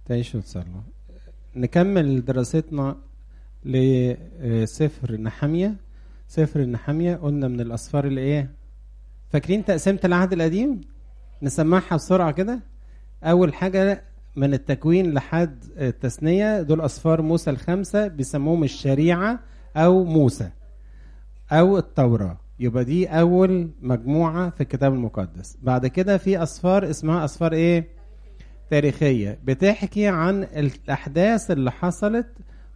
تعيشوا وتصلوا نكمل دراستنا لسفر نحمية سفر النحمية قلنا من الأسفار اللي إيه فاكرين تقسيمة العهد القديم نسمعها بسرعة كده أول حاجة من التكوين لحد التثنية دول أسفار موسى الخمسة بيسموهم الشريعة أو موسى أو التوراة يبقى دي أول مجموعة في الكتاب المقدس بعد كده في أسفار اسمها أسفار إيه تاريخية بتحكي عن الأحداث اللي حصلت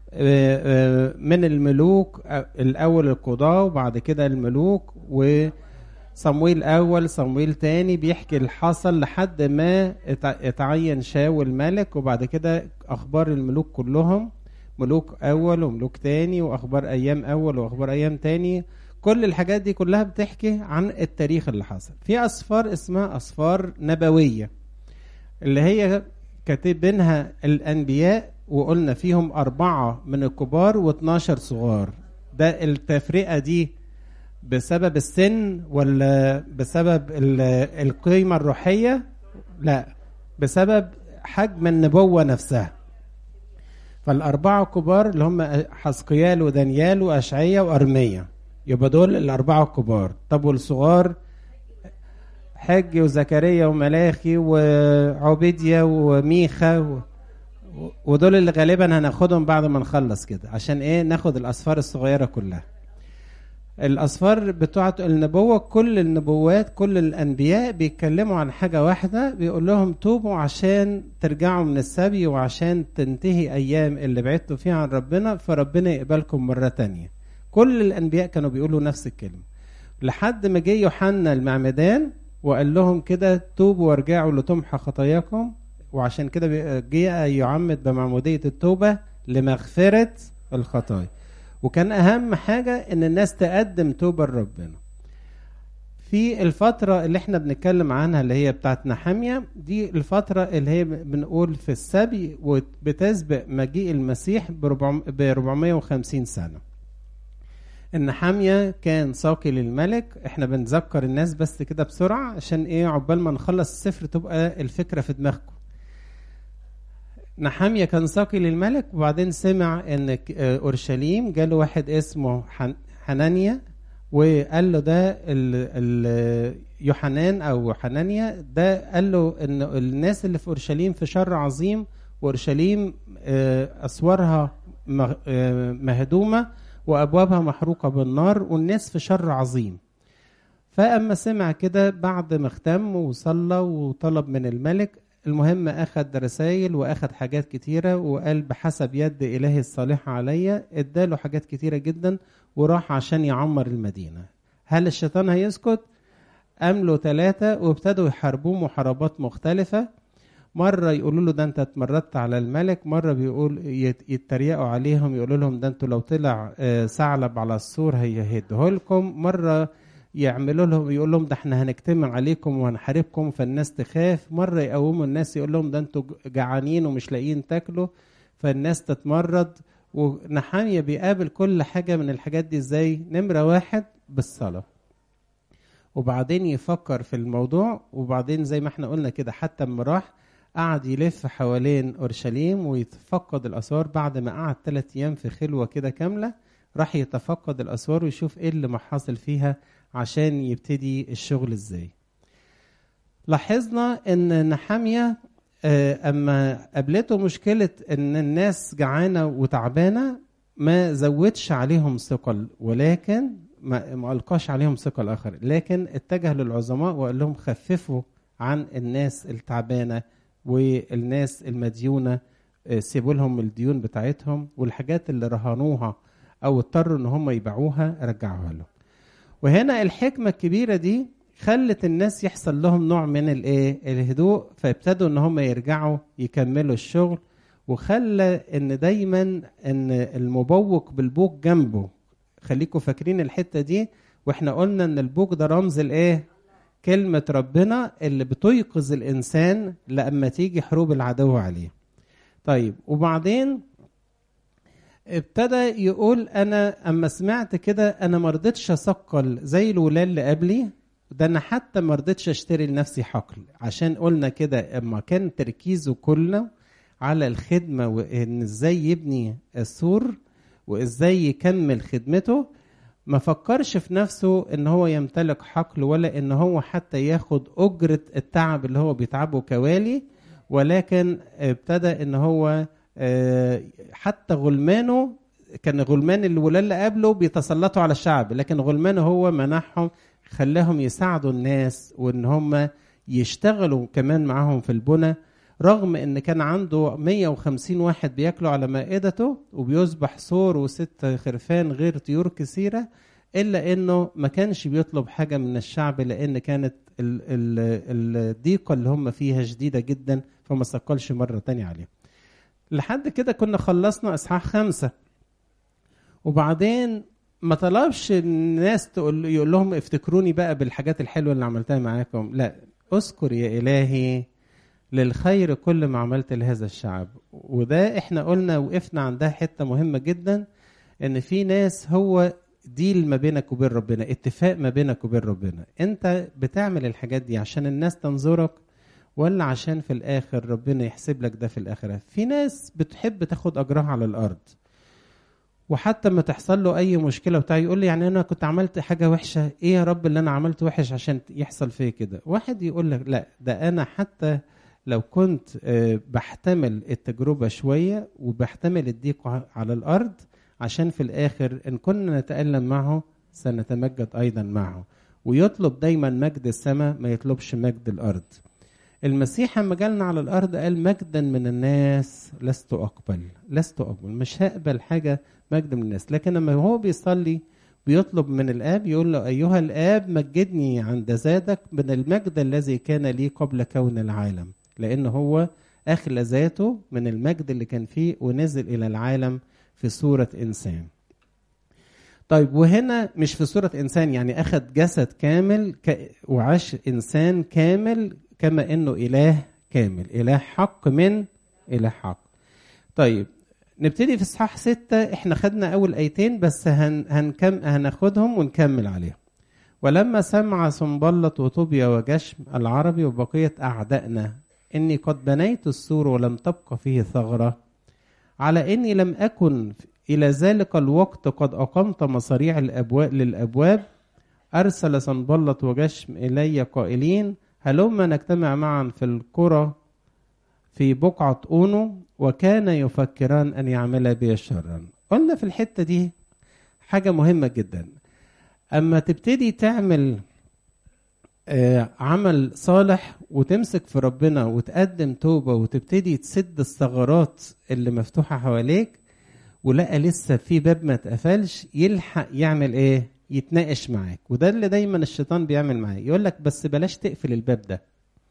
من الملوك الأول القضاة وبعد كده الملوك وصمويل أول صمويل تاني بيحكي اللي حصل لحد ما اتعين شاول ملك وبعد كده أخبار الملوك كلهم ملوك أول وملوك تاني وأخبار أيام أول وأخبار أيام تاني كل الحاجات دي كلها بتحكي عن التاريخ اللي حصل في أسفار اسمها أسفار نبوية اللي هي كاتبينها الأنبياء وقلنا فيهم أربعة من الكبار و12 صغار ده التفرقة دي بسبب السن ولا بسبب القيمة الروحية لا بسبب حجم النبوة نفسها فالأربعة كبار اللي هم حسقيال ودانيال وأشعية وأرمية يبقى دول الأربعة الكبار طب والصغار حج وزكريا وملاخي وعبيديا وميخا و... ودول اللي غالبا هناخدهم بعد ما نخلص كده عشان ايه ناخد الاسفار الصغيره كلها الاسفار بتوعه النبوه كل النبوات كل الانبياء بيتكلموا عن حاجه واحده بيقول لهم توبوا عشان ترجعوا من السبي وعشان تنتهي ايام اللي بعدتوا فيها عن ربنا فربنا يقبلكم مره تانية كل الانبياء كانوا بيقولوا نفس الكلمه لحد ما جه يوحنا المعمدان وقال لهم كده توبوا وارجعوا لتمحى خطاياكم وعشان كده جه يعمد بمعمودية التوبة لمغفرة الخطايا وكان أهم حاجة إن الناس تقدم توبة لربنا في الفترة اللي احنا بنتكلم عنها اللي هي بتاعت نحامية دي الفترة اللي هي بنقول في السبي وبتسبق مجيء المسيح ب 450 سنة النحامية كان ساقي للملك احنا بنذكر الناس بس كده بسرعة عشان ايه عقبال ما نخلص السفر تبقى الفكرة في دماغكم نحامية كان ساقي للملك وبعدين سمع ان اورشليم جاله واحد اسمه حنانيا وقال له ده ال ال يوحنان او حنانيا ده قال له ان الناس اللي في اورشليم في شر عظيم واورشليم اسوارها مهدومه وابوابها محروقه بالنار والناس في شر عظيم فاما سمع كده بعد ما اختم وصلى وطلب من الملك المهم اخد رسائل واخد حاجات كتيره وقال بحسب يد الهي الصالحه عليا اداله حاجات كتيره جدا وراح عشان يعمر المدينه هل الشيطان هيسكت قام له ثلاثه وابتدوا يحاربوه محاربات مختلفه مرة يقولوا له ده انت اتمردت على الملك مرة بيقول يتريقوا عليهم يقولوا لهم ده انتوا لو طلع ثعلب على السور هيهده لكم مرة يعملوا لهم يقول لهم ده احنا هنجتمع عليكم وهنحاربكم فالناس تخاف مرة يقوموا الناس يقول لهم ده انتوا جعانين ومش لاقيين تاكلوا فالناس تتمرد ونحامية بيقابل كل حاجة من الحاجات دي ازاي نمرة واحد بالصلاة وبعدين يفكر في الموضوع وبعدين زي ما احنا قلنا كده حتى اما راح قعد يلف حوالين اورشليم ويتفقد الاسوار بعد ما قعد ثلاث ايام في خلوه كده كامله راح يتفقد الاسوار ويشوف ايه اللي حاصل فيها عشان يبتدي الشغل ازاي لاحظنا ان نحاميه اما قابلته مشكله ان الناس جعانه وتعبانه ما زودش عليهم ثقل ولكن ما, ما القاش عليهم ثقل اخر لكن اتجه للعظماء وقال لهم خففوا عن الناس التعبانه والناس المديونه سيبوا لهم الديون بتاعتهم والحاجات اللي رهنوها او اضطروا ان هم يبيعوها رجعوها لهم وهنا الحكمه الكبيره دي خلت الناس يحصل لهم نوع من الايه الهدوء فابتدوا ان هم يرجعوا يكملوا الشغل وخلى ان دايما ان المبوق بالبوق جنبه خليكم فاكرين الحته دي واحنا قلنا ان البوق ده رمز الايه كلمة ربنا اللي بتيقظ الإنسان لما تيجي حروب العدو عليه طيب وبعدين ابتدى يقول أنا أما سمعت كده أنا مرضتش أثقل زي الولاد اللي قبلي ده أنا حتى مرضتش أشتري لنفسي حقل عشان قلنا كده أما كان تركيزه كله على الخدمة وإن إزاي يبني السور وإزاي يكمل خدمته ما فكرش في نفسه إن هو يمتلك حقل ولا إن هو حتى ياخد أجرة التعب اللي هو بيتعبه كوالي ولكن ابتدى إن هو آه، حتى غلمانه كان غلمان الولاة اللي قبله بيتسلطوا على الشعب لكن غلمانه هو منحهم خلاهم يساعدوا الناس وان هم يشتغلوا كمان معاهم في البنى رغم ان كان عنده 150 واحد بياكلوا على مائدته وبيذبح ثور وست خرفان غير طيور كثيره الا انه ما كانش بيطلب حاجه من الشعب لان كانت ال- ال- الضيقه اللي هم فيها شديده جدا فما ثقلش مره تانية عليهم لحد كده كنا خلصنا اصحاح خمسة وبعدين ما طلبش الناس تقول يقول لهم افتكروني بقى بالحاجات الحلوه اللي عملتها معاكم لا اذكر يا الهي للخير كل ما عملت لهذا الشعب وده احنا قلنا وقفنا عندها حته مهمه جدا ان في ناس هو ديل ما بينك وبين ربنا اتفاق ما بينك وبين ربنا انت بتعمل الحاجات دي عشان الناس تنظرك ولا عشان في الاخر ربنا يحسب لك ده في الاخره في ناس بتحب تاخد اجرها على الارض وحتى ما تحصل له اي مشكله بتاع يقول لي يعني انا كنت عملت حاجه وحشه ايه يا رب اللي انا عملته وحش عشان يحصل فيا كده واحد يقول لك لا ده انا حتى لو كنت آه، بحتمل التجربه شويه وبحتمل الضيق ع- على الارض عشان في الاخر ان كنا نتالم معه سنتمجد ايضا معه ويطلب دايما مجد السماء ما يطلبش مجد الارض المسيح لما جالنا على الارض قال مجدا من الناس لست اقبل لست اقبل مش هقبل حاجه مجد من الناس لكن لما هو بيصلي بيطلب من الاب يقول له ايها الاب مجدني عند ذاتك من المجد الذي كان لي قبل كون العالم لان هو اخلى ذاته من المجد اللي كان فيه ونزل الى العالم في صوره انسان طيب وهنا مش في صورة إنسان يعني أخذ جسد كامل ك... وعاش إنسان كامل كما إنه إله كامل إله حق من إله حق طيب نبتدي في إصحاح ستة إحنا خدنا أول آيتين بس هن... هنكم... هناخدهم ونكمل عليهم ولما سمع سنبلط وطوبيا وجشم العربي وبقية أعدائنا إني قد بنيت السور ولم تبق فيه ثغرة على إني لم أكن إلى ذلك الوقت قد أقمت مصاريع الأبواب للأبواب أرسل سنبلط وجشم إلي قائلين هلما نجتمع معا في القرى في بقعة أونو وكان يفكران أن يعملا بي شرا قلنا في الحتة دي حاجة مهمة جدا أما تبتدي تعمل آه، عمل صالح وتمسك في ربنا وتقدم توبة وتبتدي تسد الثغرات اللي مفتوحة حواليك ولقى لسه في باب ما اتقفلش يلحق يعمل ايه يتناقش معاك وده اللي دايما الشيطان بيعمل معاه يقول لك بس بلاش تقفل الباب ده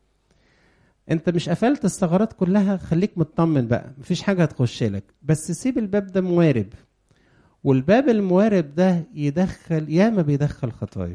انت مش قفلت الثغرات كلها خليك مطمن بقى مفيش حاجه هتخش لك بس سيب الباب ده موارب والباب الموارب ده يدخل ياما بيدخل خطايا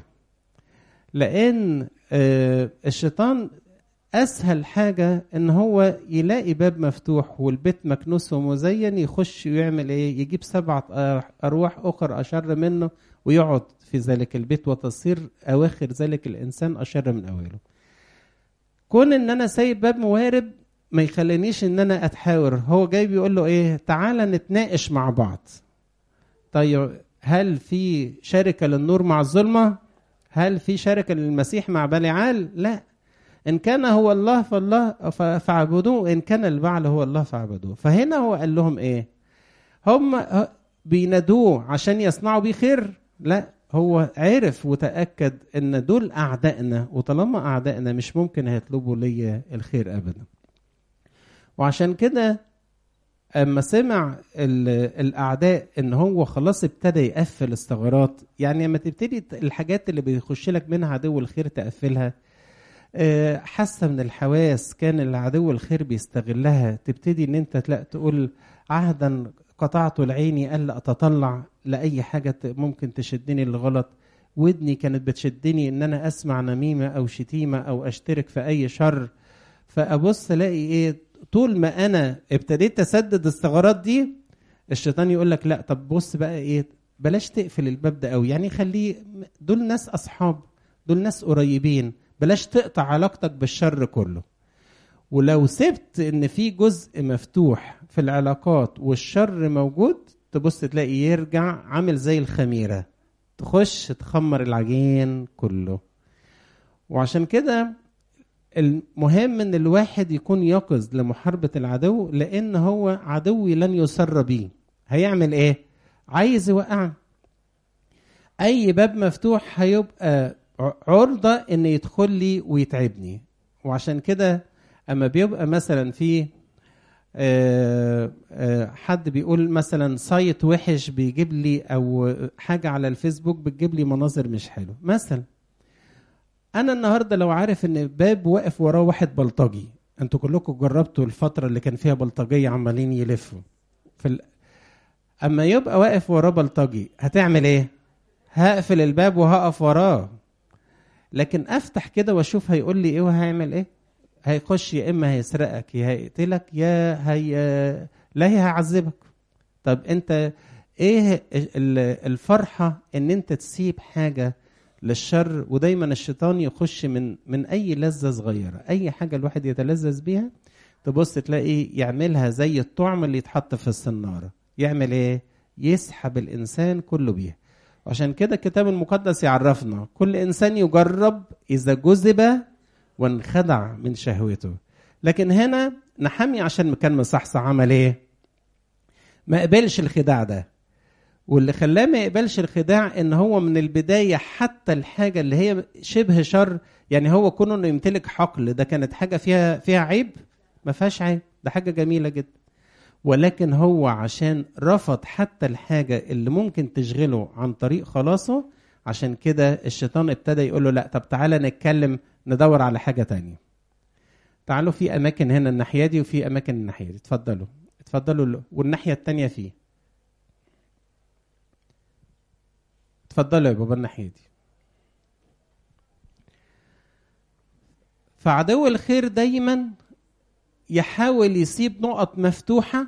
لان آه الشيطان اسهل حاجه ان هو يلاقي باب مفتوح والبيت مكنوس ومزين يخش ويعمل ايه يجيب سبعه ارواح اخر اشر منه ويقعد في ذلك البيت وتصير اواخر ذلك الانسان اشر من اوله كون ان انا سايب باب موارب ما يخلينيش ان انا اتحاور هو جاي بيقول له ايه تعالى نتناقش مع بعض طيب هل في شركه للنور مع الظلمه هل في شركه للمسيح مع بليعال لا إن كان هو الله فالله فاعبدوه إن كان البعل هو الله فاعبدوه فهنا هو قال لهم إيه هم بينادوه عشان يصنعوا بيه خير لا هو عرف وتأكد إن دول أعدائنا وطالما أعدائنا مش ممكن هيطلبوا لي الخير أبدا وعشان كده اما سمع الاعداء ان هو خلاص ابتدى يقفل الثغرات يعني لما تبتدي الحاجات اللي بيخش لك منها عدو الخير تقفلها حاسه من الحواس كان العدو الخير بيستغلها تبتدي ان انت تلاقي تقول عهدا قطعت العيني الا اتطلع لاي حاجه ممكن تشدني للغلط ودني كانت بتشدني ان انا اسمع نميمه او شتيمه او اشترك في اي شر فابص الاقي ايه طول ما انا ابتديت اسدد الثغرات دي الشيطان يقول لك لا طب بص بقى ايه بلاش تقفل الباب ده قوي يعني خليه دول ناس اصحاب دول ناس قريبين بلاش تقطع علاقتك بالشر كله ولو سبت ان في جزء مفتوح في العلاقات والشر موجود تبص تلاقي يرجع عامل زي الخميره تخش تخمر العجين كله وعشان كده المهم ان الواحد يكون يقظ لمحاربه العدو لان هو عدوي لن يسر بيه هيعمل ايه عايز يوقعني اي باب مفتوح هيبقى عرضه ان يدخل لي ويتعبني وعشان كده اما بيبقى مثلا في آه، آه، حد بيقول مثلا سايت وحش بيجيب لي او حاجه على الفيسبوك بتجيب لي مناظر مش حلوه مثلا انا النهارده لو عارف ان باب واقف وراه واحد بلطجي انتوا كلكم جربتوا الفتره اللي كان فيها بلطجيه عمالين يلفوا في ال... اما يبقى واقف وراه بلطجي هتعمل ايه هقفل الباب وهقف وراه لكن افتح كده واشوف هيقول لي ايه وهيعمل ايه هيخش يا اما هيسرقك يا هيقتلك يا هي لا هي هيعذبك طب انت ايه الفرحه ان انت تسيب حاجه للشر ودايما الشيطان يخش من من اي لذه صغيره اي حاجه الواحد يتلذذ بيها تبص تلاقي يعملها زي الطعم اللي يتحط في الصناره يعمل ايه يسحب الانسان كله بيها وعشان كده الكتاب المقدس يعرفنا كل انسان يجرب اذا جذب وانخدع من شهوته لكن هنا نحمي عشان كان مصحصح عمل ايه ما قبلش الخداع ده واللي خلاه ما يقبلش الخداع ان هو من البدايه حتى الحاجه اللي هي شبه شر يعني هو كونه انه يمتلك حقل ده كانت حاجه فيها فيها عيب ما فيهاش عيب ده حاجه جميله جدا ولكن هو عشان رفض حتى الحاجه اللي ممكن تشغله عن طريق خلاصه عشان كده الشيطان ابتدى يقول له لا طب تعالى نتكلم ندور على حاجه تانية تعالوا في اماكن هنا الناحيه دي وفي اماكن الناحيه دي اتفضلوا اتفضلوا والناحيه التانية فيه اتفضلوا يا بابا الناحيه دي فعدو الخير دايما يحاول يسيب نقط مفتوحه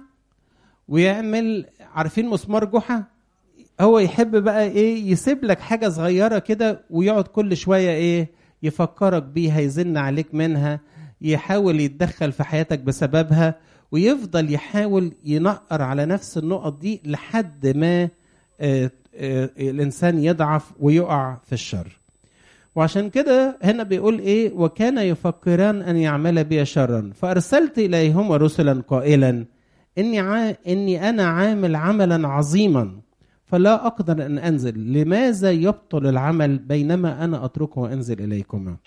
ويعمل عارفين مسمار جحا هو يحب بقى ايه يسيب لك حاجه صغيره كده ويقعد كل شويه ايه يفكرك بيها يزن عليك منها يحاول يتدخل في حياتك بسببها ويفضل يحاول ينقر على نفس النقط دي لحد ما آه آه، الانسان يضعف ويقع في الشر وعشان كده هنا بيقول ايه وكان يفكران ان يعمل بي شرا فارسلت اليهما رسلا قائلا اني ع... اني انا عامل عملا عظيما فلا اقدر ان انزل لماذا يبطل العمل بينما انا اتركه وانزل اليكما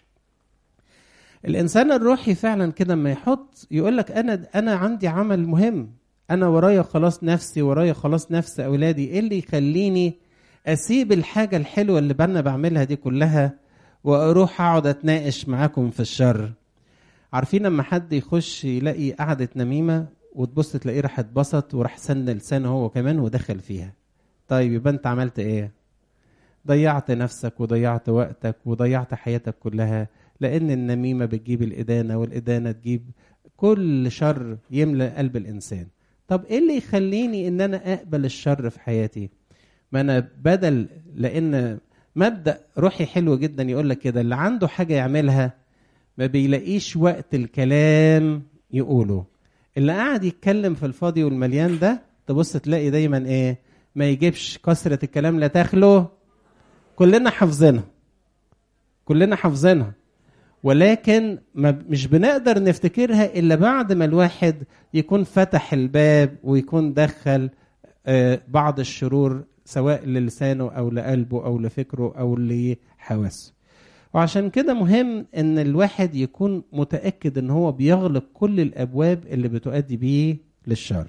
الانسان الروحي فعلا كده ما يحط يقول لك انا انا عندي عمل مهم انا ورايا خلاص نفسي ورايا خلاص نفس اولادي ايه اللي يخليني اسيب الحاجه الحلوه اللي انا بعملها دي كلها واروح اقعد اتناقش معاكم في الشر عارفين لما حد يخش يلاقي قعده نميمه وتبص تلاقيه راح اتبسط وراح سن لسانه هو كمان ودخل فيها طيب يبقى انت عملت ايه ضيعت نفسك وضيعت وقتك وضيعت حياتك كلها لان النميمه بتجيب الادانه والادانه تجيب كل شر يملى قلب الانسان طب ايه اللي يخليني ان انا اقبل الشر في حياتي ما انا بدل لان مبدا روحي حلو جدا يقول لك كده اللي عنده حاجه يعملها ما بيلاقيش وقت الكلام يقوله اللي قاعد يتكلم في الفاضي والمليان ده تبص تلاقي دايما ايه ما يجيبش كثرة الكلام لا تخلو كلنا حافظينها كلنا حافظينها ولكن ما مش بنقدر نفتكرها الا بعد ما الواحد يكون فتح الباب ويكون دخل بعض الشرور سواء للسانه او لقلبه او لفكره او لحواسه وعشان كده مهم ان الواحد يكون متاكد ان هو بيغلق كل الابواب اللي بتؤدي بيه للشر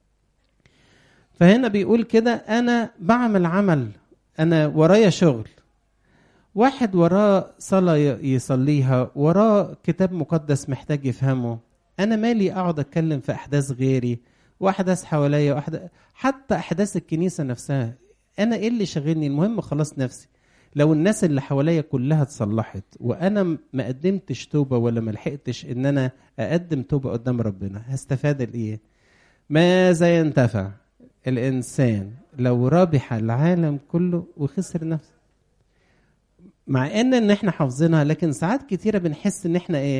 فهنا بيقول كده انا بعمل عمل انا ورايا شغل واحد وراه صلاة يصليها وراه كتاب مقدس محتاج يفهمه أنا مالي أقعد أتكلم في أحداث غيري وأحداث حواليا وأحداث حتى أحداث الكنيسة نفسها أنا إيه اللي شاغلني المهم خلاص نفسي لو الناس اللي حواليا كلها اتصلحت وأنا ما قدمتش توبة ولا ما لحقتش إن أنا أقدم توبة قدام ربنا هستفاد الإيه؟ ماذا ينتفع الإنسان لو ربح العالم كله وخسر نفسه مع ان ان احنا حافظينها لكن ساعات كتيره بنحس ان احنا ايه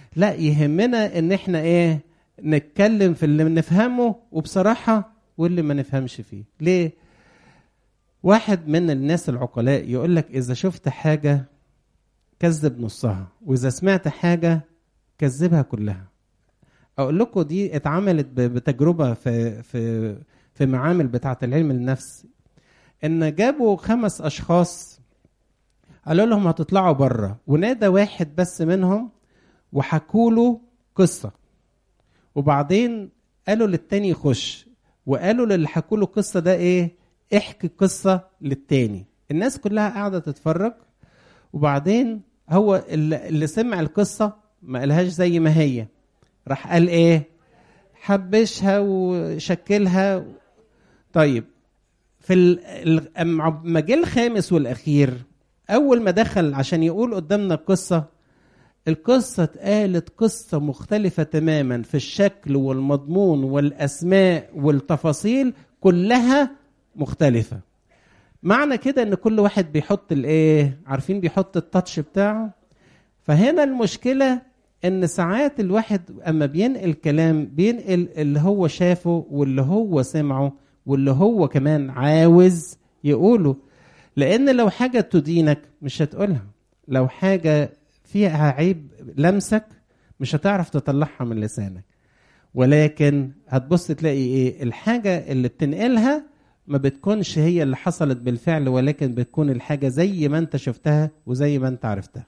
لا يهمنا ان احنا ايه نتكلم في اللي نفهمه وبصراحه واللي ما نفهمش فيه ليه واحد من الناس العقلاء يقول لك اذا شفت حاجه كذب نصها واذا سمعت حاجه كذبها كلها اقول لكم دي اتعملت بتجربه في في في معامل بتاعه العلم النفس ان جابوا خمس اشخاص قالوا لهم هتطلعوا بره ونادى واحد بس منهم وحكوا له قصه وبعدين قالوا للتاني يخش وقالوا للي حكوا له القصه ده ايه احكي قصه للتاني الناس كلها قاعده تتفرج وبعدين هو اللي سمع القصه ما قالهاش زي ما هي راح قال ايه حبشها وشكلها طيب في المجال الخامس والاخير اول ما دخل عشان يقول قدامنا القصه القصه اتقالت قصه مختلفه تماما في الشكل والمضمون والاسماء والتفاصيل كلها مختلفه معنى كده ان كل واحد بيحط الايه عارفين بيحط التاتش بتاعه فهنا المشكله ان ساعات الواحد اما بينقل كلام بينقل اللي هو شافه واللي هو سمعه واللي هو كمان عاوز يقوله لان لو حاجه تدينك مش هتقولها لو حاجه فيها عيب لمسك مش هتعرف تطلعها من لسانك ولكن هتبص تلاقي ايه الحاجه اللي بتنقلها ما بتكونش هي اللي حصلت بالفعل ولكن بتكون الحاجه زي ما انت شفتها وزي ما انت عرفتها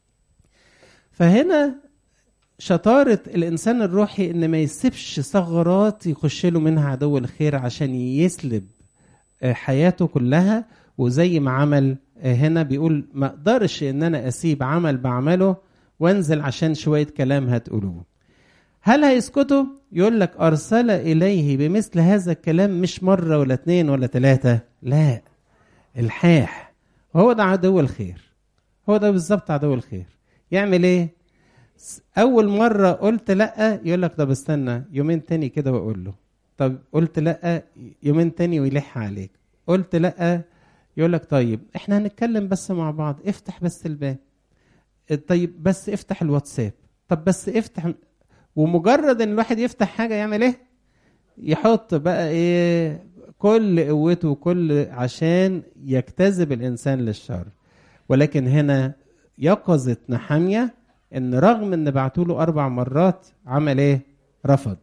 فهنا شطارة الإنسان الروحي إن ما يسيبش ثغرات يخش له منها عدو الخير عشان يسلب حياته كلها وزي ما عمل هنا بيقول ما اقدرش ان انا اسيب عمل بعمله وانزل عشان شويه كلام هتقولوه هل هيسكتوا يقول لك ارسل اليه بمثل هذا الكلام مش مره ولا اتنين ولا تلاته لا الحاح هو ده عدو الخير هو ده بالظبط عدو الخير يعمل ايه اول مره قلت لا يقول لك طب استنى يومين تاني كده واقول له طب قلت لا يومين تاني ويلح عليك قلت لا يقول لك طيب احنا هنتكلم بس مع بعض افتح بس الباب طيب بس افتح الواتساب طب بس افتح ومجرد ان الواحد يفتح حاجه يعمل ايه يحط بقى ايه كل قوته وكل عشان يجتذب الانسان للشر ولكن هنا يقظت نحاميه ان رغم ان بعتوا له اربع مرات عمل ايه رفض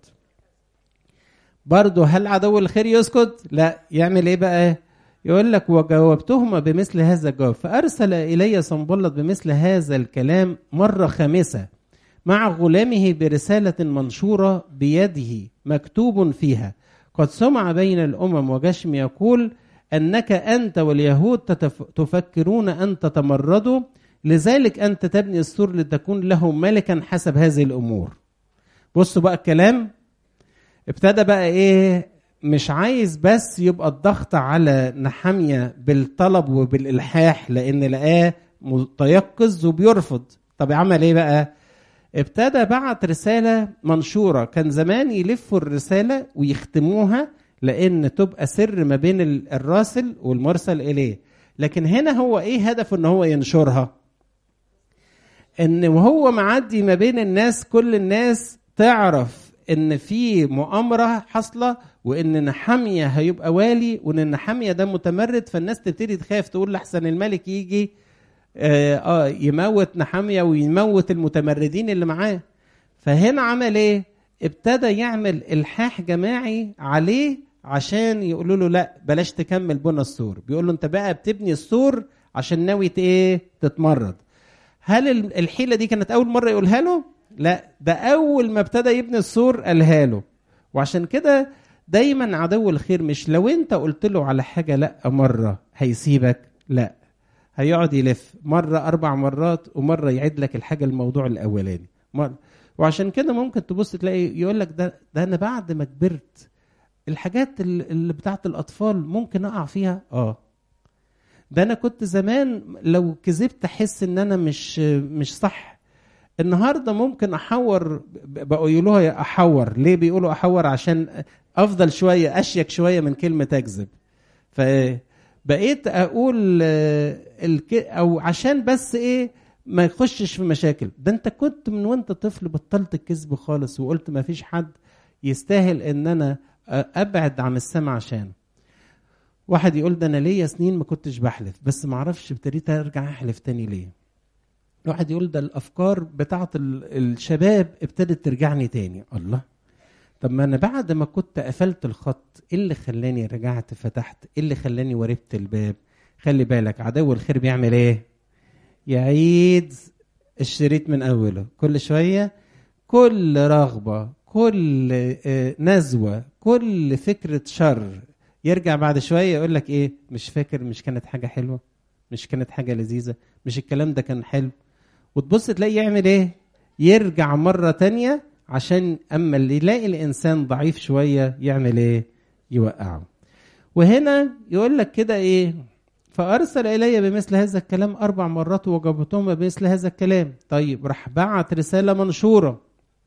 برضه هل عدو الخير يسكت لا يعمل ايه بقى يقول لك وجاوبتهما بمثل هذا الجواب فارسل الي صنبلط بمثل هذا الكلام مره خامسه مع غلامه برساله منشوره بيده مكتوب فيها قد سمع بين الامم وجشم يقول انك انت واليهود تفكرون ان تتمردوا لذلك انت تبني السور لتكون له ملكا حسب هذه الامور بصوا بقى الكلام ابتدى بقى ايه مش عايز بس يبقى الضغط على نحامية بالطلب وبالإلحاح لأن لقاه متيقظ وبيرفض طب عمل إيه بقى؟ ابتدى بعت رسالة منشورة كان زمان يلفوا الرسالة ويختموها لأن تبقى سر ما بين الراسل والمرسل إليه لكن هنا هو إيه هدفه إن هو ينشرها؟ إن وهو معدي ما بين الناس كل الناس تعرف ان في مؤامره حاصله وان نحاميه هيبقى والي وان نحاميه ده متمرد فالناس تبتدي تخاف تقول لحسن الملك يجي آه, اه يموت نحاميه ويموت المتمردين اللي معاه فهنا عمل ايه ابتدى يعمل الحاح جماعي عليه عشان يقولوا له لا بلاش تكمل بنى السور بيقول له انت بقى بتبني السور عشان ناوي ايه تتمرد هل الحيله دي كانت اول مره يقولها له لا ده اول ما ابتدى يبني السور قالها له وعشان كده دايما عدو الخير مش لو انت قلت له على حاجه لا مره هيسيبك لا هيقعد يلف مره اربع مرات ومره يعيد لك الحاجه الموضوع الاولاني مرة. وعشان كده ممكن تبص تلاقي يقول لك ده ده انا بعد ما كبرت الحاجات اللي بتاعت الاطفال ممكن اقع فيها اه ده انا كنت زمان لو كذبت احس ان انا مش مش صح النهارده ممكن احور بقوا يقولوها احور ليه بيقولوا احور عشان افضل شويه اشيك شويه من كلمه اكذب فبقيت اقول او عشان بس ايه ما يخشش في مشاكل ده انت كنت من وانت طفل بطلت الكذب خالص وقلت ما فيش حد يستاهل ان انا ابعد عن السمع عشانه واحد يقول ده انا ليا سنين ما كنتش بحلف بس ما اعرفش ابتديت ارجع احلف تاني ليه واحد يقول ده الافكار بتاعت الشباب ابتدت ترجعني تاني الله طب ما انا بعد ما كنت قفلت الخط ايه اللي خلاني رجعت فتحت ايه اللي خلاني وربت الباب خلي بالك عدو الخير بيعمل ايه يعيد الشريط من اوله كل شويه كل رغبه كل نزوه كل فكره شر يرجع بعد شويه يقول لك ايه مش فاكر مش كانت حاجه حلوه مش كانت حاجه لذيذه مش الكلام ده كان حلو وتبص تلاقي يعمل ايه يرجع مره تانية عشان اما اللي يلاقي الانسان ضعيف شويه يعمل ايه يوقعه وهنا يقول لك كده ايه فارسل الي بمثل هذا الكلام اربع مرات وجبتهم بمثل هذا الكلام طيب راح بعت رساله منشوره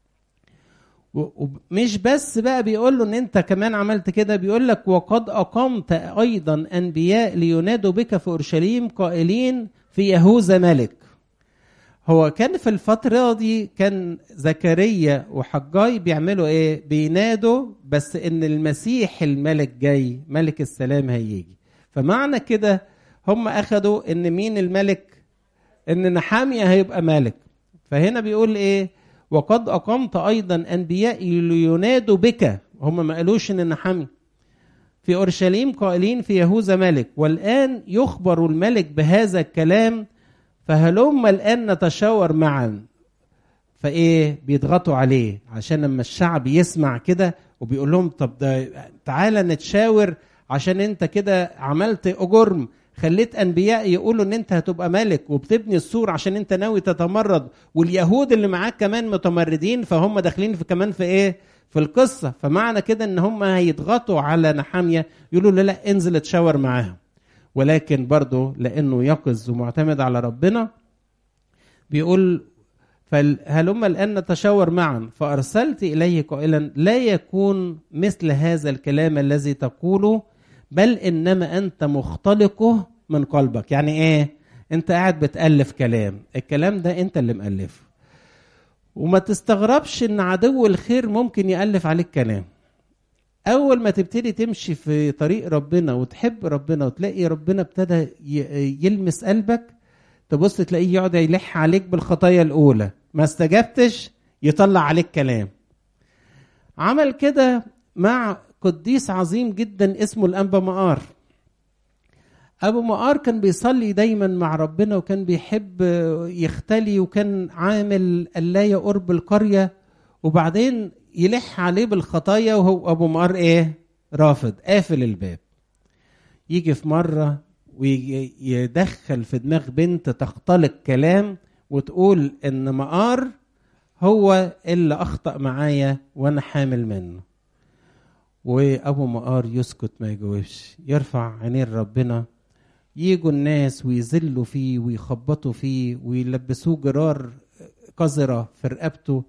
ومش بس بقى بيقول له ان انت كمان عملت كده بيقول لك وقد اقمت ايضا انبياء لينادوا بك في اورشليم قائلين في يهوذا ملك هو كان في الفترة دي كان زكريا وحجاي بيعملوا ايه بينادوا بس ان المسيح الملك جاي ملك السلام هيجي فمعنى كده هم اخدوا ان مين الملك ان نحامية هيبقى ملك فهنا بيقول ايه وقد اقمت ايضا انبياء لينادوا بك هم ما قالوش ان نحامي في اورشليم قائلين في يهوذا ملك والان يخبر الملك بهذا الكلام فهلم الان نتشاور معا فايه بيضغطوا عليه عشان لما الشعب يسمع كده وبيقول لهم طب ده تعالى نتشاور عشان انت كده عملت اجرم خليت انبياء يقولوا ان انت هتبقى ملك وبتبني السور عشان انت ناوي تتمرد واليهود اللي معاك كمان متمردين فهم داخلين في كمان في ايه في القصه فمعنى كده ان هم هيضغطوا على نحاميه يقولوا له لا انزل اتشاور معاهم ولكن برضه لانه يقظ ومعتمد على ربنا بيقول فهلم الان نتشاور معا فارسلت اليه قائلا لا يكون مثل هذا الكلام الذي تقوله بل انما انت مختلقه من قلبك يعني ايه انت قاعد بتالف كلام الكلام ده انت اللي مالفه وما تستغربش ان عدو الخير ممكن يالف عليك كلام اول ما تبتدي تمشي في طريق ربنا وتحب ربنا وتلاقي ربنا ابتدى يلمس قلبك تبص تلاقيه يقعد يلح عليك بالخطايا الاولى ما استجبتش يطلع عليك كلام عمل كده مع قديس عظيم جدا اسمه الانبا مقار ابو مقار كان بيصلي دايما مع ربنا وكان بيحب يختلي وكان عامل اللاية قرب القرية وبعدين يلح عليه بالخطايا وهو ابو مقار ايه رافض قافل الباب يجي في مرة ويدخل في دماغ بنت تختلق كلام وتقول ان مقار هو اللي اخطأ معايا وانا حامل منه وابو مقار يسكت ما يجاوبش يرفع عينين ربنا يجوا الناس ويذلوا فيه ويخبطوا فيه ويلبسوه جرار قذرة في رقبته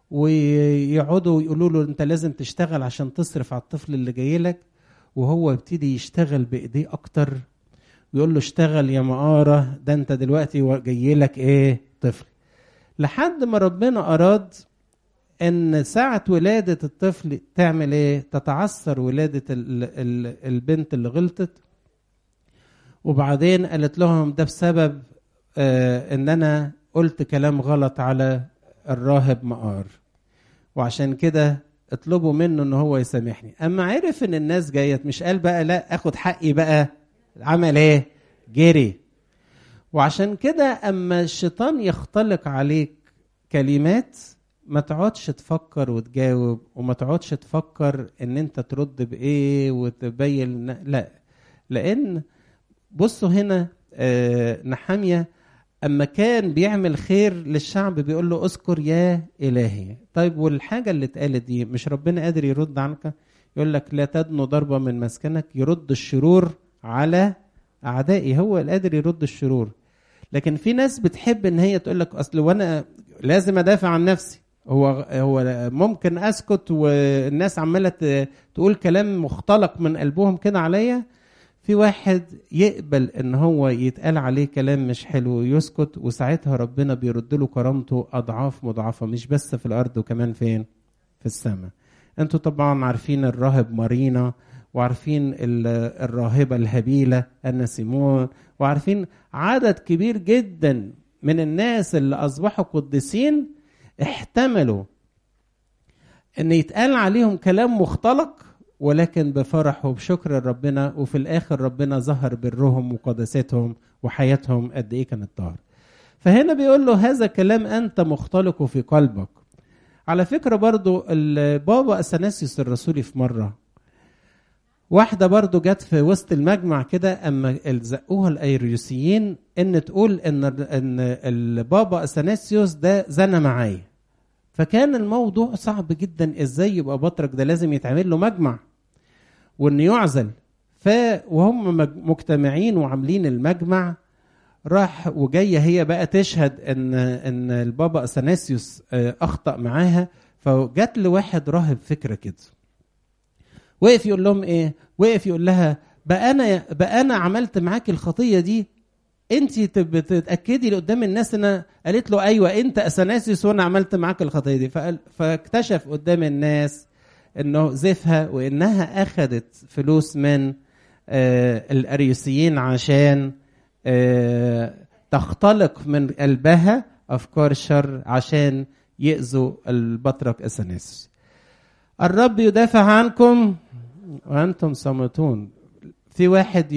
ويقعدوا يقولوا له انت لازم تشتغل عشان تصرف على الطفل اللي جاي لك وهو يبتدي يشتغل بايديه اكتر ويقول له اشتغل يا مقارة ده انت دلوقتي جاي لك ايه طفل لحد ما ربنا اراد ان ساعة ولادة الطفل تعمل ايه تتعثر ولادة ال ال البنت اللي غلطت وبعدين قالت لهم ده بسبب آه ان انا قلت كلام غلط على الراهب مقار وعشان كده اطلبوا منه ان هو يسامحني اما عرف ان الناس جايت مش قال بقى لا اخد حقي بقى عمل ايه جري وعشان كده اما الشيطان يختلق عليك كلمات ما تقعدش تفكر وتجاوب وما تقعدش تفكر ان انت ترد بايه وتبين لا لان بصوا هنا آه نحاميه اما كان بيعمل خير للشعب بيقول له اذكر يا الهي طيب والحاجه اللي اتقالت دي مش ربنا قادر يرد عنك يقول لك لا تدنو ضربه من مسكنك يرد الشرور على اعدائي هو القادر يرد الشرور لكن في ناس بتحب ان هي تقول لك اصل وانا لازم ادافع عن نفسي هو هو ممكن اسكت والناس عماله تقول كلام مختلق من قلبهم كده عليا في في واحد يقبل ان هو يتقال عليه كلام مش حلو ويسكت وساعتها ربنا بيرد له كرامته اضعاف مضاعفه مش بس في الارض وكمان فين في السماء انتوا طبعا عارفين الراهب مارينا وعارفين الراهبه الهبيله انا سيمون وعارفين عدد كبير جدا من الناس اللي اصبحوا قديسين احتملوا ان يتقال عليهم كلام مختلق ولكن بفرح وبشكر ربنا وفي الاخر ربنا ظهر برهم وقداستهم وحياتهم قد ايه كانت طاهره فهنا بيقول له هذا كلام انت مختلق في قلبك على فكره برضو البابا اثناسيوس الرسولي في مره واحده برضو جت في وسط المجمع كده اما زقوها الايريوسيين ان تقول ان ان البابا اثناسيوس ده زنى معايا فكان الموضوع صعب جدا ازاي يبقى بطرك ده لازم يتعمل له مجمع وان يعزل ف وهم مجتمعين وعاملين المجمع راح وجايه هي بقى تشهد ان ان البابا اثناسيوس اخطا معاها فجات لواحد راهب فكره كده وقف يقول لهم ايه وقف يقول لها بقى انا بقى انا عملت معاك الخطيه دي انت بتتاكدي قدام الناس ان قالت له ايوه انت اثناسيوس وانا عملت معاك الخطيه دي فقال فاكتشف قدام الناس انه زفها وانها اخذت فلوس من آه الاريوسيين عشان آه تختلق من قلبها افكار شر عشان ياذوا البطرك اثناسيوس الرب يدافع عنكم وانتم صامتون في واحد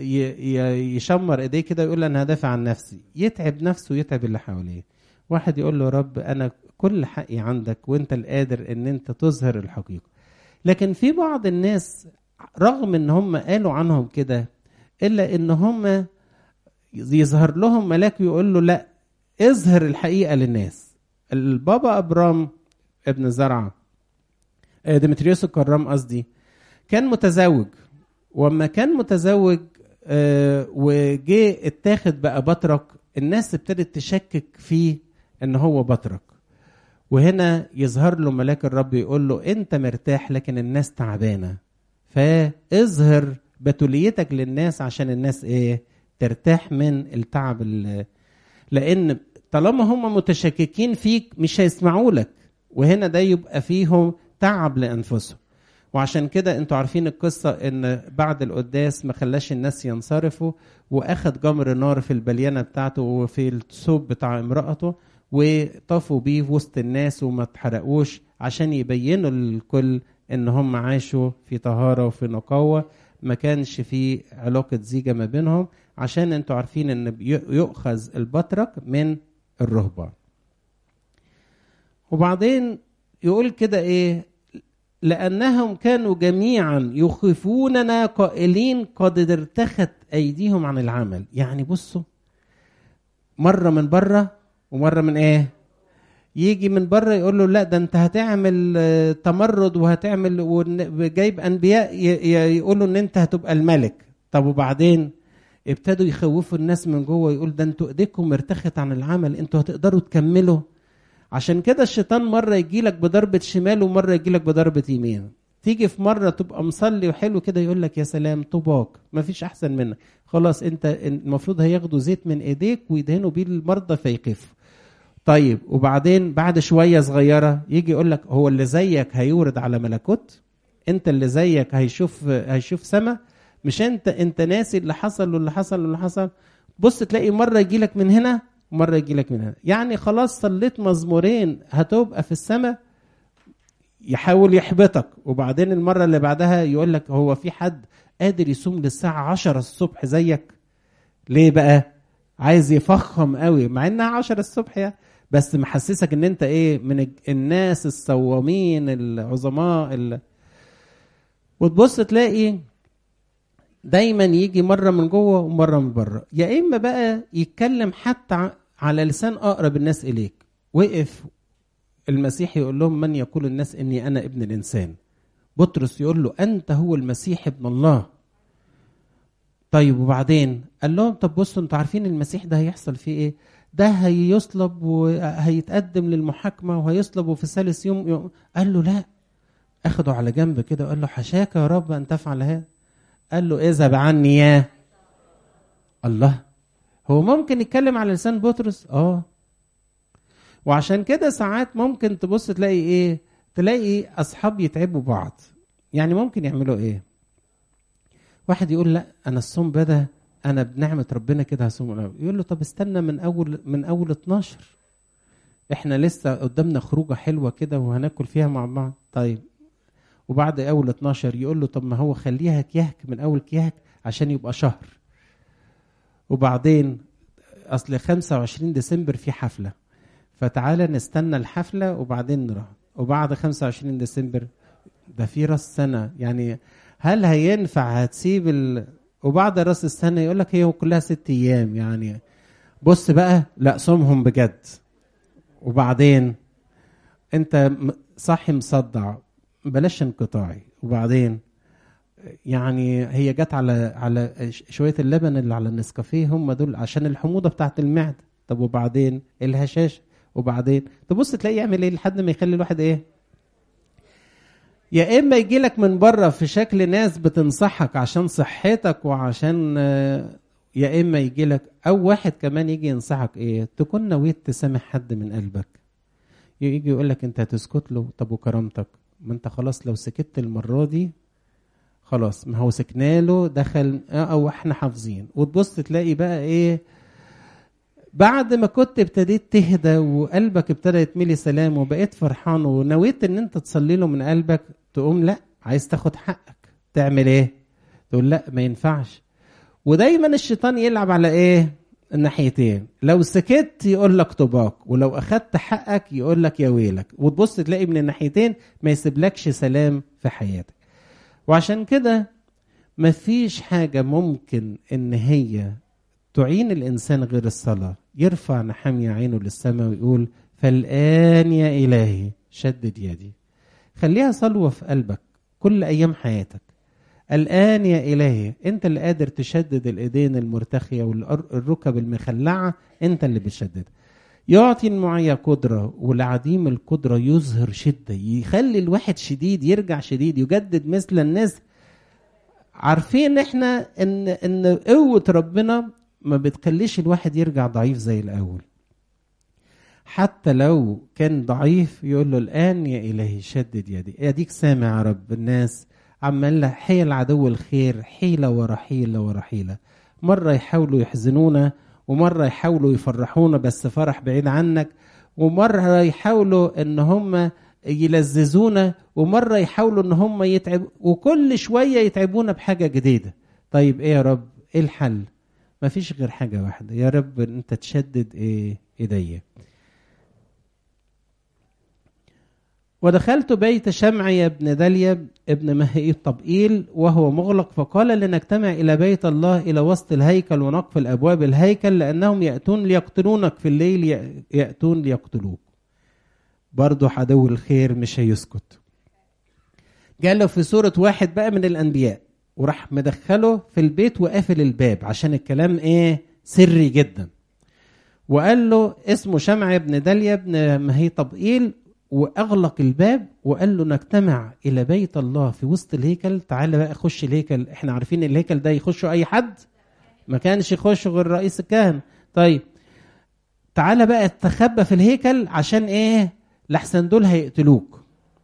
يشمر ايديه كده ويقول انا هدافع عن نفسي يتعب نفسه ويتعب اللي حواليه واحد يقول له رب انا كل حقي عندك وانت القادر ان انت تظهر الحقيقه لكن في بعض الناس رغم ان هم قالوا عنهم كده الا ان هم يظهر لهم ملاك ويقول له لا اظهر الحقيقه للناس البابا ابرام ابن زرعه ديمتريوس الكرام قصدي كان متزوج واما كان متزوج آه وجه اتاخد بقى بطرك الناس ابتدت تشكك فيه ان هو بطرك وهنا يظهر له ملاك الرب يقول له انت مرتاح لكن الناس تعبانه فاظهر بتوليتك للناس عشان الناس ايه ترتاح من التعب لان طالما هم متشككين فيك مش هيسمعوا لك وهنا ده يبقى فيهم تعب لانفسهم وعشان كده انتوا عارفين القصة ان بعد القداس ما خلاش الناس ينصرفوا واخد جمر نار في البليانة بتاعته وفي الثوب بتاع امرأته وطافوا بيه في وسط الناس وما اتحرقوش عشان يبينوا للكل ان هم عاشوا في طهارة وفي نقاوة ما كانش في علاقة زيجة ما بينهم عشان انتوا عارفين ان يؤخذ البطرك من الرهبان وبعدين يقول كده ايه لأنهم كانوا جميعا يخيفوننا قائلين قد ارتخت أيديهم عن العمل يعني بصوا مرة من بره ومرة من إيه يجي من بره يقول له لا ده انت هتعمل تمرد وهتعمل جايب انبياء يقولوا ان انت هتبقى الملك طب وبعدين ابتدوا يخوفوا الناس من جوه يقول ده انتوا ايديكم ارتخت عن العمل انتوا هتقدروا تكملوا عشان كده الشيطان مرة يجي لك بضربة شمال ومرة يجي لك بضربة يمين تيجي في مرة تبقى مصلي وحلو كده يقول لك يا سلام طباك مفيش أحسن منك خلاص أنت المفروض هياخدوا زيت من إيديك ويدهنوا بيه المرضى فيخفوا طيب وبعدين بعد شوية صغيرة يجي يقول لك هو اللي زيك هيورد على ملكوت أنت اللي زيك هيشوف هيشوف سما مش أنت أنت ناسي اللي حصل واللي حصل واللي حصل بص تلاقي مرة يجي لك من هنا مرة يجي لك من هنا يعني خلاص صليت مزمورين هتبقى في السماء يحاول يحبطك وبعدين المرة اللي بعدها يقول لك هو في حد قادر يصوم للساعة عشرة الصبح زيك ليه بقى عايز يفخم قوي مع انها عشرة الصبح يعني بس محسسك ان انت ايه من الناس الصوامين العظماء ال... وتبص تلاقي دايما يجي مره من جوه ومره من بره يا اما بقى يتكلم حتى على لسان اقرب الناس اليك وقف المسيح يقول لهم من يقول الناس اني انا ابن الانسان بطرس يقول له انت هو المسيح ابن الله طيب وبعدين قال لهم طب بصوا انتوا عارفين المسيح ده هيحصل فيه ايه ده هيصلب وهيتقدم للمحاكمه وهيصلب وفي ثالث يوم, يوم قال له لا اخده على جنب كده وقال له حشاك يا رب ان تفعل هذا قال له اذهب عني يا الله هو ممكن يتكلم على لسان بطرس اه وعشان كده ساعات ممكن تبص تلاقي ايه تلاقي اصحاب يتعبوا بعض يعني ممكن يعملوا ايه واحد يقول لا انا الصوم بدا انا بنعمه ربنا كده هصوم الأول. يقول له طب استنى من اول من اول 12 احنا لسه قدامنا خروجه حلوه كده وهناكل فيها مع بعض طيب وبعد اول 12 يقول له طب ما هو خليها كيهك من اول كيهك عشان يبقى شهر وبعدين اصل 25 ديسمبر في حفله فتعالى نستنى الحفله وبعدين نروح وبعد 25 ديسمبر ده في راس سنه يعني هل هينفع هتسيب ال... وبعد راس السنه يقول لك هي كلها ست ايام يعني بص بقى لا صومهم بجد وبعدين انت صاحي مصدع بلاش انقطاعي وبعدين يعني هي جت على على شويه اللبن اللي على النسكافيه هم دول عشان الحموضه بتاعت المعده طب وبعدين الهشاشه وبعدين تبص تلاقيه يعمل ايه لحد ما يخلي الواحد ايه يا اما يجي لك من بره في شكل ناس بتنصحك عشان صحتك وعشان يا اما يجي لك او واحد كمان يجي ينصحك ايه تكون نويت تسامح حد من قلبك يجي يقول لك انت هتسكت له طب وكرامتك ما انت خلاص لو سكت المره دي خلاص ما هو سكنا له دخل او احنا حافظين وتبص تلاقي بقى ايه بعد ما كنت ابتديت تهدى وقلبك ابتدى يتملي سلام وبقيت فرحان ونويت ان انت تصلي له من قلبك تقوم لا عايز تاخد حقك تعمل ايه تقول لا ما ينفعش ودايما الشيطان يلعب على ايه الناحيتين لو سكت يقول لك طباق ولو اخدت حقك يقول لك يا ويلك وتبص تلاقي من الناحيتين ما يسيبلكش سلام في حياتك وعشان كده مفيش حاجة ممكن ان هي تعين الانسان غير الصلاة يرفع نحمي عينه للسماء ويقول فالآن يا إلهي شدد يدي خليها صلوة في قلبك كل أيام حياتك الآن يا إلهي أنت اللي قادر تشدد الإيدين المرتخية والركب المخلعة أنت اللي بتشدد يعطي المعيا قدرة والعديم القدرة يظهر شدة يخلي الواحد شديد يرجع شديد يجدد مثل الناس عارفين احنا ان ان قوة ربنا ما بتخليش الواحد يرجع ضعيف زي الاول حتى لو كان ضعيف يقول له الان يا الهي شدد يدي اديك سامع يا رب الناس عمال حيل عدو الخير حيلة ورا حيلة ورا حيلة مرة يحاولوا يحزنونا ومرة يحاولوا يفرحونا بس فرح بعيد عنك ومرة يحاولوا ان هم يلذذونا ومرة يحاولوا ان هم يتعب وكل شوية يتعبونا بحاجة جديدة طيب ايه يا رب ايه الحل مفيش غير حاجة واحدة يا رب انت تشدد ايه ايديا ودخلت بيت شمعي بن دليا ابن مهئي طبئيل وهو مغلق فقال لنجتمع إلى بيت الله إلى وسط الهيكل ونقفل أبواب الهيكل لأنهم يأتون ليقتلونك في الليل يأتون ليقتلوك برضه عدو الخير مش هيسكت جاله في سورة واحد بقى من الأنبياء وراح مدخله في البيت وقافل الباب عشان الكلام ايه سري جدا وقال له اسمه شمع بن دليا بن مهي طبئيل واغلق الباب وقال له نجتمع الى بيت الله في وسط الهيكل تعالى بقى خش الهيكل احنا عارفين الهيكل ده يخشه اي حد ما كانش يخش غير رئيس الكهنه طيب تعالى بقى تخبى في الهيكل عشان ايه لحسن دول هيقتلوك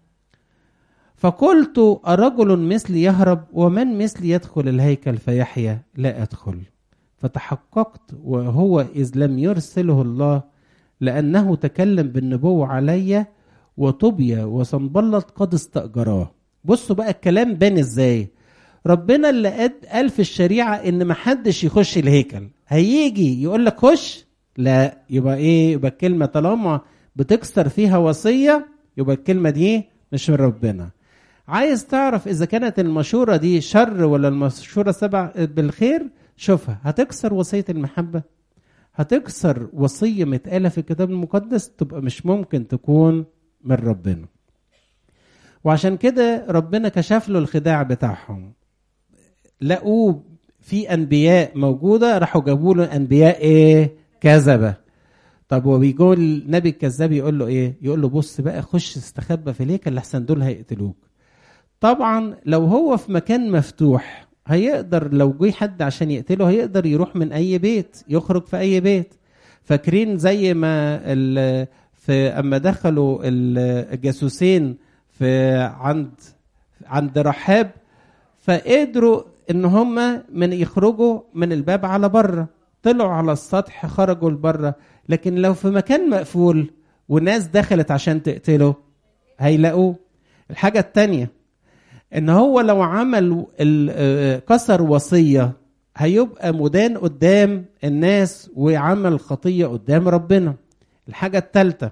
فقلت أرجل مثلي يهرب ومن مثلي يدخل الهيكل فيحيا لا أدخل فتحققت وهو إذ لم يرسله الله لأنه تكلم بالنبوة علي وطوبيا وصنبلط قد استأجراه بصوا بقى الكلام بان ازاي ربنا اللي قال في الشريعة ان محدش يخش الهيكل هيجي يقول لك خش لا يبقى ايه يبقى الكلمة طالما بتكسر فيها وصية يبقى الكلمة دي مش من ربنا عايز تعرف اذا كانت المشورة دي شر ولا المشورة سبع بالخير شوفها هتكسر وصية المحبة هتكسر وصية متقالة في الكتاب المقدس تبقى مش ممكن تكون من ربنا وعشان كده ربنا كشف له الخداع بتاعهم لقوه في انبياء موجوده راحوا جابوا له انبياء ايه كذبه طب وبيقول النبي الكذاب يقول له ايه يقول له بص بقى خش استخبى في الهيكل لحسن دول هيقتلوك طبعا لو هو في مكان مفتوح هيقدر لو جه حد عشان يقتله هيقدر يروح من اي بيت يخرج في اي بيت فاكرين زي ما ال- في اما دخلوا ال- الجاسوسين في عند عند رحاب فقدروا ان هم من يخرجوا من الباب على بره طلعوا على السطح خرجوا لبره لكن لو في مكان مقفول وناس دخلت عشان تقتله هيلاقوه الحاجة التانية ان هو لو عمل ال- آه، كسر وصية هيبقى مدان قدام الناس وعمل خطية قدام ربنا الحاجة التالتة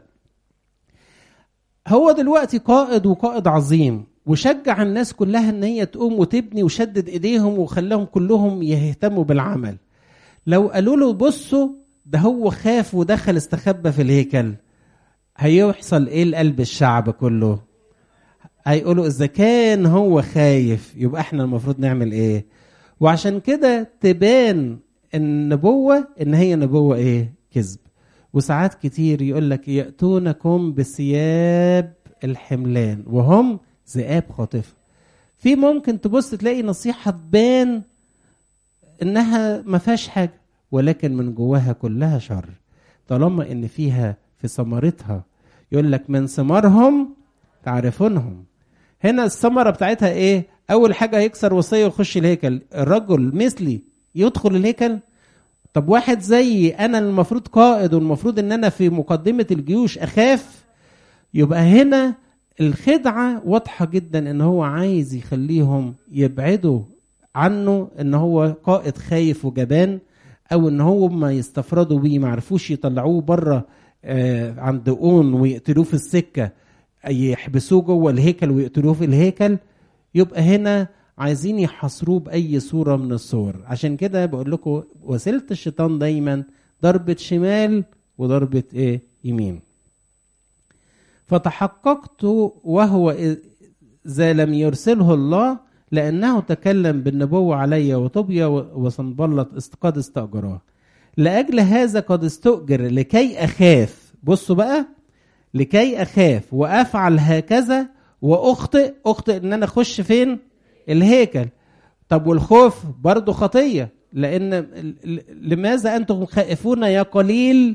هو دلوقتي قائد وقائد عظيم وشجع الناس كلها ان هي تقوم وتبني وشدد ايديهم وخلاهم كلهم يهتموا بالعمل لو قالوا له بصوا ده هو خاف ودخل استخبى في الهيكل هيحصل ايه لقلب الشعب كله هيقولوا اذا كان هو خايف يبقى احنا المفروض نعمل ايه وعشان كده تبان النبوة ان هي نبوة ايه كذب وساعات كتير يقول لك يأتونكم بثياب الحملان وهم ذئاب خاطفة في ممكن تبص تلاقي نصيحة تبان انها ما فيهاش حاجة ولكن من جواها كلها شر طالما ان فيها في ثمرتها يقول لك من ثمارهم تعرفونهم هنا الثمرة بتاعتها ايه اول حاجة هيكسر وصية ويخش الهيكل الرجل مثلي يدخل الهيكل طب واحد زيي انا المفروض قائد والمفروض ان انا في مقدمة الجيوش اخاف يبقى هنا الخدعة واضحة جدا ان هو عايز يخليهم يبعدوا عنه ان هو قائد خايف وجبان او ان هو ما يستفردوا بيه ما عرفوش يطلعوه بره آه عند اون ويقتلوه في السكة يحبسوه جوه الهيكل ويقتلوه في الهيكل يبقى هنا عايزين يحاصروه باي صوره من الصور عشان كده بقول لكم وسيله الشيطان دايما ضربه شمال وضربه ايه يمين فتحققت وهو اذا لم يرسله الله لانه تكلم بالنبوه علي وطوبيا وصنبلط قد استاجراه لاجل هذا قد استؤجر لكي اخاف بصوا بقى لكي اخاف وافعل هكذا واخطئ اخطئ ان انا اخش فين الهيكل طب والخوف برضه خطيه لان لماذا انتم خائفون يا قليل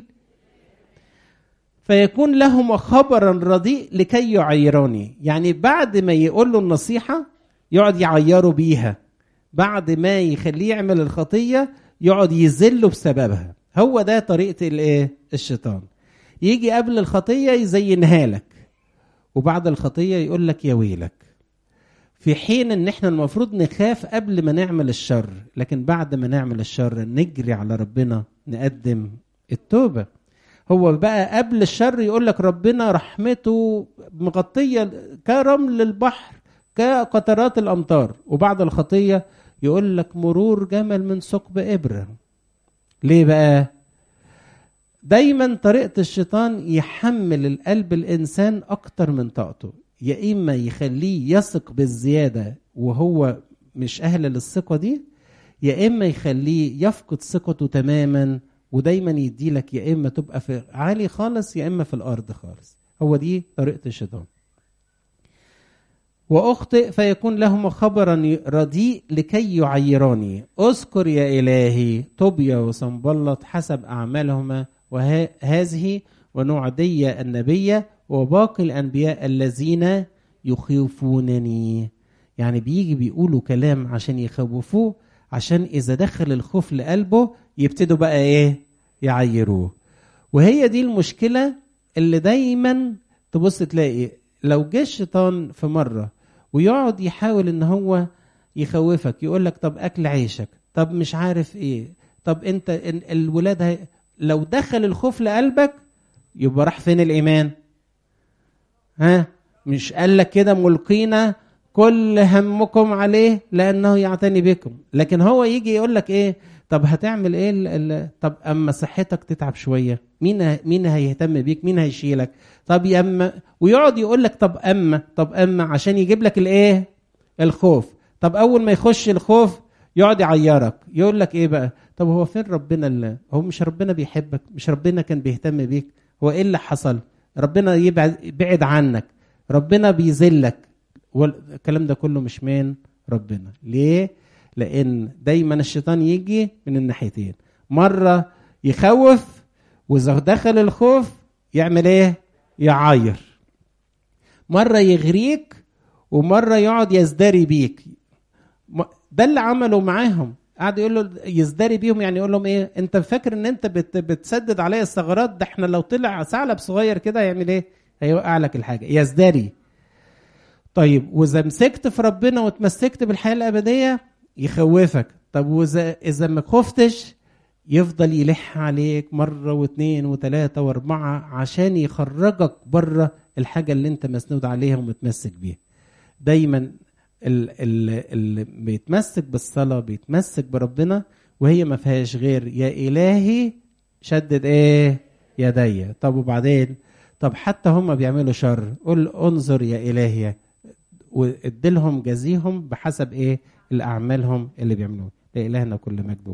فيكون لهم خبرا رديء لكي يعيروني يعني بعد ما يقول له النصيحه يقعد يعيره بيها بعد ما يخليه يعمل الخطيه يقعد يذله بسببها هو ده طريقه الايه الشيطان يجي قبل الخطيه يزينها لك وبعد الخطيه يقول لك يا ويلك في حين ان احنا المفروض نخاف قبل ما نعمل الشر لكن بعد ما نعمل الشر نجري على ربنا نقدم التوبه هو بقى قبل الشر يقول لك ربنا رحمته مغطيه كرمل البحر كقطرات الامطار وبعد الخطيه يقول لك مرور جمل من ثقب ابره ليه بقى دايما طريقه الشيطان يحمل القلب الانسان اكتر من طاقته يا اما يخليه يثق بالزياده وهو مش اهل للثقه دي يا اما يخليه يفقد ثقته تماما ودايما يدي لك يا اما تبقى في عالي خالص يا اما في الارض خالص هو دي طريقه الشيطان واخطئ فيكون لهم خبرا رديء لكي يعيراني اذكر يا الهي طوبيا وصنبلط حسب اعمالهما وهذه ونعدي النبيه وباقي الانبياء الذين يخيفونني يعني بيجي بيقولوا كلام عشان يخوفوه عشان اذا دخل الخوف لقلبه يبتدوا بقى ايه يعيروه وهي دي المشكله اللي دايما تبص تلاقي لو جه الشيطان في مره ويقعد يحاول ان هو يخوفك يقول لك طب اكل عيشك طب مش عارف ايه طب انت الولاد هي لو دخل الخوف لقلبك يبقى راح فين الايمان ها مش قال لك كده ملقينا كل همكم عليه لانه يعتني بكم لكن هو يجي يقول لك ايه طب هتعمل ايه ال ال طب اما صحتك تتعب شويه مين مين هيهتم بيك مين هيشيلك طب يا اما ويقعد يقول لك طب اما طب اما عشان يجيب لك الايه الخوف طب اول ما يخش الخوف يقعد يعيرك يقول لك ايه بقى طب هو فين ربنا اللي هو مش ربنا بيحبك مش ربنا كان بيهتم بيك هو ايه اللي حصل ربنا يبعد بعد عنك ربنا بيذلك والكلام ده كله مش من ربنا ليه لان دايما الشيطان يجي من الناحيتين مره يخوف واذا دخل الخوف يعمل ايه يعاير مره يغريك ومره يقعد يزدري بيك ده اللي عمله معاهم قعد يقول له يزدري بيهم يعني يقول لهم ايه انت فاكر ان انت بت بتسدد عليا الثغرات ده احنا لو طلع ثعلب صغير كده هيعمل ايه هيوقع لك الحاجه يزدري طيب واذا مسكت في ربنا وتمسكت بالحياه الابديه يخوفك طب واذا اذا ما خفتش يفضل يلح عليك مره واثنين وثلاثه واربعه عشان يخرجك بره الحاجه اللي انت مسنود عليها ومتمسك بيها دايما اللي بيتمسك بالصلاه بيتمسك بربنا وهي ما فيهاش غير يا الهي شدد ايه يدي طب وبعدين طب حتى هم بيعملوا شر قل انظر يا الهي واديلهم جزيهم بحسب ايه الاعمالهم اللي بيعملوها لالهنا كل مجد